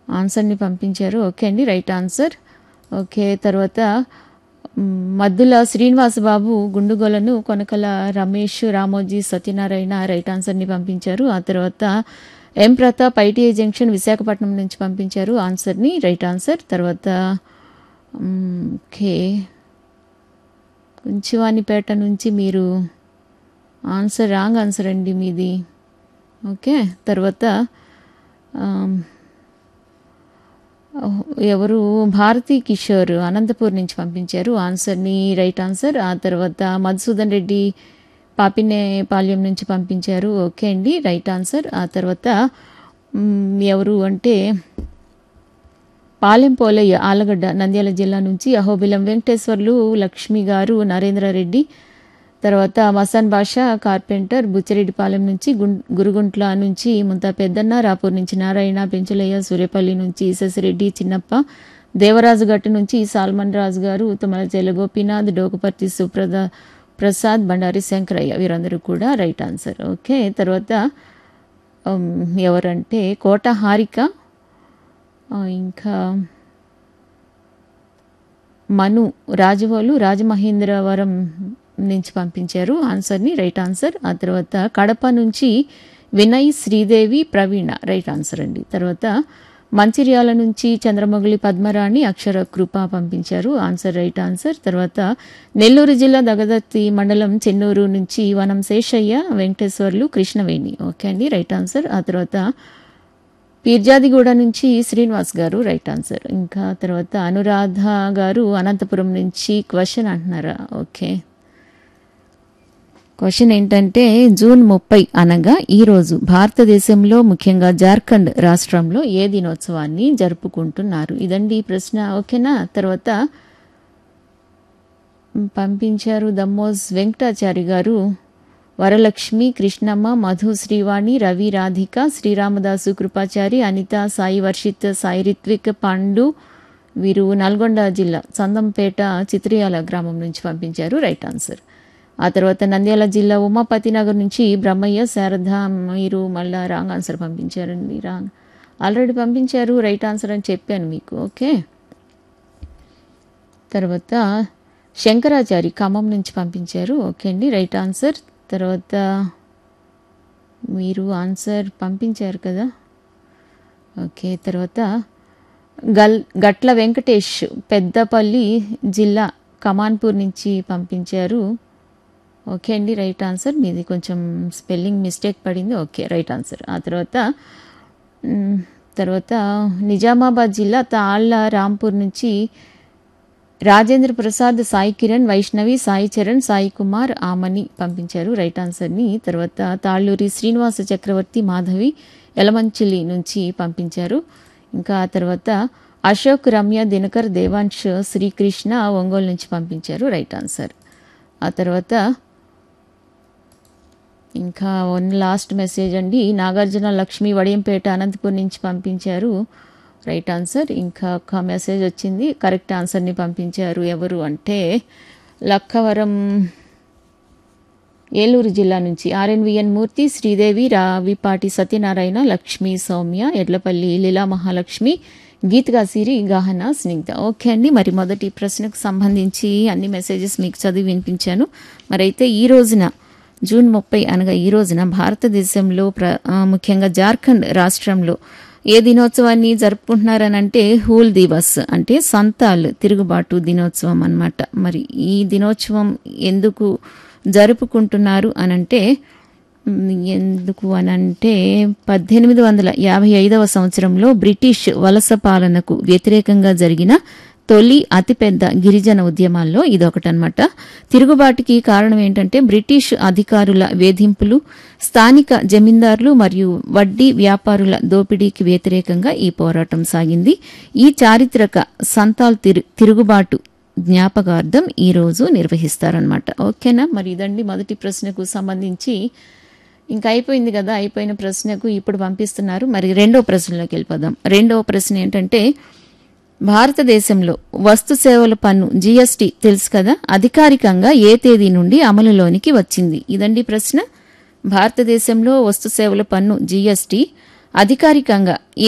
ఆన్సర్ని పంపించారు ఓకే అండి రైట్ ఆన్సర్ ఓకే తర్వాత మ్, మద్దుల శ్రీనివాసబాబు గుండుగోలను కొనకల రమేష్ రామోజీ సత్యనారాయణ రైట్ ఆన్సర్ని పంపించారు ఆ తర్వాత M Pratap ITI junction Visakhapatnam నుంచి పంపించారు ఆన్సర్ని రైట్ ఆన్సర్ తర్వాత మ్, ఓకే కుంచివానిపేట నుంచి మీరు ఆన్సర్ రాంగ్ ఆన్సర్ అండి మీది ఓకే తర్వాత ఆమ్, ఓహ్, ఎవరు భారతీ కిషోర్ అనంతపూర్ నుంచి పంపించారు ఆన్సర్ని రైట్ ఆన్సర్ ఆ తర్వాత మధుసూదన్ రెడ్డి పాపినేపాల్యం నుంచి పంపించారు ఓకే అండి రైట్ ఆన్సర్ ఆ తర్వాత మ్, ఎవరు అంటే పాలెం పోలయ్య ఆలగడ్డ నంద్యాల జిల్లా నుంచి అహోబిలం వెంకటేశ్వర్లు లక్ష్మి గారు నరేంద్రారెడ్డి తర్వాత మసాన్ బాషా కార్పెంటర్ బుచ్చిరెడ్డిపాలెం నుంచి గుం గురుగుంట్ల నుంచి ముంతా పెద్దన్న రాపూర్ నుంచి నారాయణ పెంచులయ్య సూర్యపల్లి నుంచి శశిరెడ్డి చిన్నప్ప దేవరాజు గట్టు నుంచి సాల్మన్ రాజు గారు తుమ్మల గోపీనాథ్ డోకుపర్తి సుప్రద ప్రసాద్ బండారి శంకరయ్య వీరందరూ కూడా రైట్ ఆన్సర్ ఓకే తర్వాత ఉమ్, ఎవరంటే కోట హారిక ఆ, ఇంకా మను రాజవోలు రాజమహేంద్రవరం నుంచి పంపించారు ఆన్సర్ని రైట్ ఆన్సర్ ఆ తర్వాత కడప నుంచి వినయ్ శ్రీదేవి ప్రవీణ రైట్ ఆన్సర్ అండి తర్వాత మంచిర్యాల నుంచి చంద్రమౌళి పద్మరాణి అక్షర కృప పంపించారు ఆన్సర్ రైట్ ఆన్సర్ తర్వాత నెల్లూరు జిల్లా దగదత్తి మండలం చెన్నూరు నుంచి వనం శేషయ్య వెంకటేశ్వర్లు కృష్ణవేణి ఓకే అండి రైట్ ఆన్సర్ ఆ తర్వాత పీర్జాదిగూడ నుంచి శ్రీనివాస్ గారు రైట్ ఆన్సర్ ఇంకా తర్వాత అనురాధ గారు అనంతపురం నుంచి క్వశ్చన్ అంటున్నారా ఓకే క్వశ్చన్ ఏంటంటే జూన్ ముప్పై అనగా ఈరోజు భారతదేశంలో ముఖ్యంగా జార్ఖండ్ రాష్ట్రంలో ఏ దినోత్సవాన్ని జరుపుకుంటున్నారు ఇదండి ఈ ప్రశ్న ఓకేనా తర్వాత పంపించారు దమ్మోజ్ వెంకటాచారి గారు వరలక్ష్మి కృష్ణమ్మ మధు శ్రీవాణి రవి రాధిక శ్రీరామదాసు కృపాచారి అనిత సాయి వర్షిత్ సాయి రిత్విక్ పండు వీరు నల్గొండ జిల్లా చందంపేట చిత్రియాల గ్రామం నుంచి పంపించారు రైట్ ఆన్సర్ ఆ తర్వాత నంద్యాల జిల్లా ఉమాపతి నగర్ నుంచి బ్రహ్మయ్య శారద మీరు మళ్ళా రాంగ్ ఆన్సర్ పంపించారండి రాంగ్ ఆల్రెడీ పంపించారు రైట్ ఆన్సర్ అని చెప్పాను మీకు ఓకే తర్వాత శంకరాచారి ఖమ్మం నుంచి పంపించారు ఓకే అండి రైట్ ఆన్సర్ తర్వాత మీరు ఆన్సర్ పంపించారు కదా ఓకే తర్వాత గల్ గట్ల వెంకటేష్ పెద్దపల్లి జిల్లా కమాన్పూర్ నుంచి పంపించారు ఓకే అండి రైట్ ఆన్సర్ మీది కొంచెం స్పెల్లింగ్ మిస్టేక్ పడింది ఓకే రైట్ ఆన్సర్ ఆ తర్వాత మ్, తర్వాత నిజామాబాద్ జిల్లా తాళ్ళ రాంపూర్ నుంచి రాజేంద్ర ప్రసాద్ సాయి కిరణ్ వైష్ణవి సాయి చరణ్ సాయి కుమార్ ఆమని పంపించారు రైట్ ఆన్సర్ని తర్వాత తాళ్ళూరి శ్రీనివాస చక్రవర్తి మాధవి ఎలమంచిలి నుంచి పంపించారు ఇంకా ఆ తర్వాత అశోక్ రమ్య దినకర్ దేవాంశ్ శ్రీకృష్ణ ఒంగోలు నుంచి పంపించారు రైట్ ఆన్సర్ ఆ తర్వాత ఇంకా వన్ లాస్ట్ మెసేజ్ అండి నాగార్జున లక్ష్మి వడియంపేట అనంతపూర్ నుంచి పంపించారు రైట్ ఆన్సర్ ఇంకా ఒక మెసేజ్ వచ్చింది కరెక్ట్ ఆన్సర్ని పంపించారు ఎవరు అంటే లక్కవరం ఏలూరు జిల్లా నుంచి ఆర్ఎన్విఎన్ మూర్తి శ్రీదేవి రావిపాటి సత్యనారాయణ లక్ష్మి సౌమ్య ఎడ్లపల్లి లీలా మహాలక్ష్మి గీత్గా సిరి గహన స్నిగ్ధ ఓకే అండి మరి మొదటి ప్రశ్నకు సంబంధించి అన్ని మెసేజెస్ మీకు చదివి వినిపించాను మరైతే ఈ రోజున జూన్ ముప్పై అనగా ఈ రోజున భారతదేశంలో ప్ర ఆ, ముఖ్యంగా జార్ఖండ్ రాష్ట్రంలో ఏ దినోత్సవాన్ని జరుపుకుంటున్నారని అంటే హూల్ దివస్ అంటే సంతాల్ తిరుగుబాటు దినోత్సవం అన్నమాట మరి ఈ దినోత్సవం ఎందుకు జరుపుకుంటున్నారు అనంటే మ్, ఎందుకు అనంటే పద్దెనిమిది వందల యాభై ఐదవ సంవత్సరంలో బ్రిటిష్ వలస పాలనకు వ్యతిరేకంగా జరిగిన తొలి అతిపెద్ద గిరిజన ఉద్యమాల్లో ఇదొకటనమాట తిరుగుబాటుకి కారణం ఏంటంటే బ్రిటిష్ అధికారుల వేధింపులు స్థానిక జమీందారులు మరియు వడ్డీ వ్యాపారుల దోపిడీకి వ్యతిరేకంగా ఈ పోరాటం సాగింది ఈ చారిత్రక సంతాల్ తిరు తిరుగుబాటు జ్ఞాపకార్థం ఈ రోజు నిర్వహిస్తారనమాట ఓకేనా మరి ఇదండి మొదటి ప్రశ్నకు సంబంధించి ఇంకా అయిపోయింది కదా అయిపోయిన ప్రశ్నకు ఇప్పుడు పంపిస్తున్నారు మరి రెండో ప్రశ్నలోకి వెళ్ళిపోదాం రెండో ప్రశ్న ఏంటంటే భారతదేశంలో వస్తు సేవల పన్ను జీఎస్టీ తెలుసు కదా అధికారికంగా ఏ తేదీ నుండి అమలులోనికి వచ్చింది ఇదండి ప్రశ్న భారతదేశంలో వస్తు సేవల పన్ను జీఎస్టీ అధికారికంగా